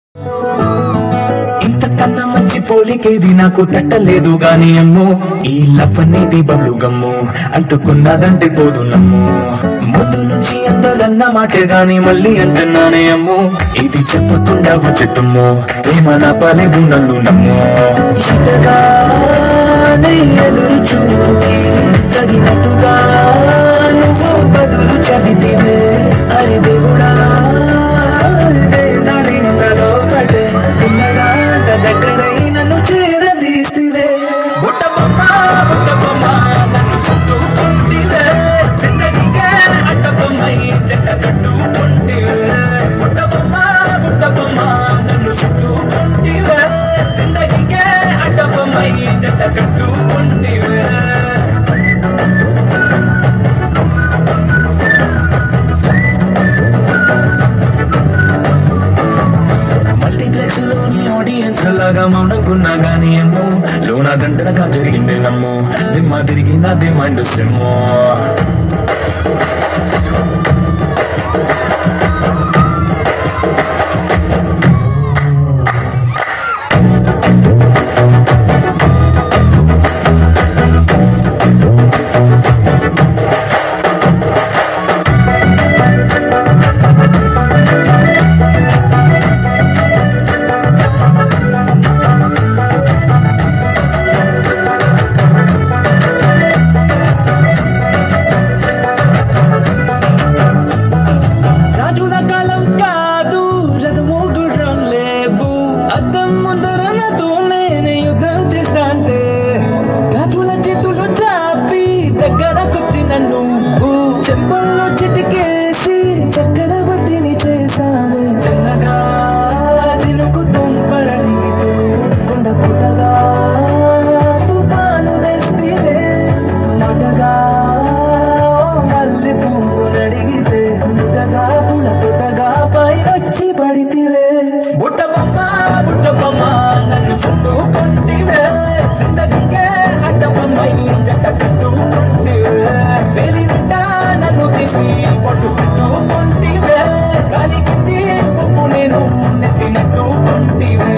ఇంతకన్నా మంచి పోలికేది నాకు తట్టలేదు గాని అమ్మో ఈ లవ్ అనేది బబ్లు గమ్ము అంటుకున్నదంటే పోదు నమ్ము ముందు నుంచి అందరన్న మాటే గాని మళ్ళీ అంటున్నానే అమ్ము ఇది చెప్పకుండా వచ్చేతుమ్ము ప్రేమ నా పలేవు నన్ను నమ్ము ఎంతగానే ఎదురు చూకి తగినట్టుగా నువ్వు బదులు చదివితే అరే దేవుడా అదే నా నీళ్ళలో పడే ఉన్నదాట దగ్గరై నన్ను చేరదీస్తివే బుట్ట బొమ్మ బుట్ట బొమ్మ నన్ను చుట్టుకుంటివే జిందగీకే అడ్డ బొమ్మై జట్ట కట్టుకుంటివే బుట్ట బొమ్మ బుట్ట బొమ్మ నన్ను చుట్టుకుంటివే జిందగీకే అడ్డ బొమ్మై జట్ట కట్టుకుంటివే మల్టీప్లెక్స్ లోని ఆడియన్స్ లాగా మౌనంకున్నా గానీ ఏమో లోన గంటనగా జరిగింది నమ్ము దిమ్మ తిరిగినది మైండ్ సిమ్ము రాజుల కాలం కాదు రథము గుర్రం లేవు అద్దం ముందర నాతో నేను యుద్ధం చేస్తాంటే రాజుల చేతులు చాపి దగ్గరకొచ్చిన నువ్వు చెంపల్లో చిటికేసి చక్రవర్తిని చేశాను చిన్నగా చినుకు తుంపడనిదే కొండ పుటగా తుఫాను తెస్తే మటగా మల్లె పువ్వు నడిగితే ముదగా పుల తొటగా పైనొచ్చి పడితివే బుట్ట బొమ్మ బుట్ట బొమ్మ నన్ను చుట్టుకుంటివే జిందగీకే అడ్డ బొమ్మై జట్ట కట్టుకుంటివే వేలి నిండా నన్ను తీసి పట్టు పెట్టుకుంటివే గాలి కింది పువ్వు నేను నెత్తినట్టుకుంటివే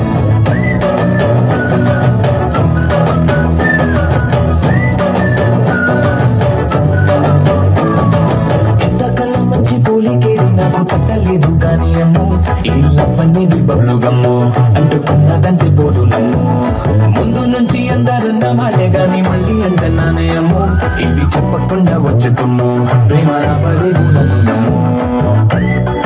ఎంతకన్నా మంచి పోలికేది నాకు పట్టలేదు కానీ అమ్మో ఈ లవ్ అనేది బబ్లు గమ్ము అంటుకున్నదంటే పోదు నమ్ము ముందు నుంచి అందరన్న మాటే గాని మళ్ళీ అంటున్నానే అమ్మో ఇది చెప్పకుండా వచ్చుతుమ్ము ప్రేమ నా పలేవు నన్ను నమ్ము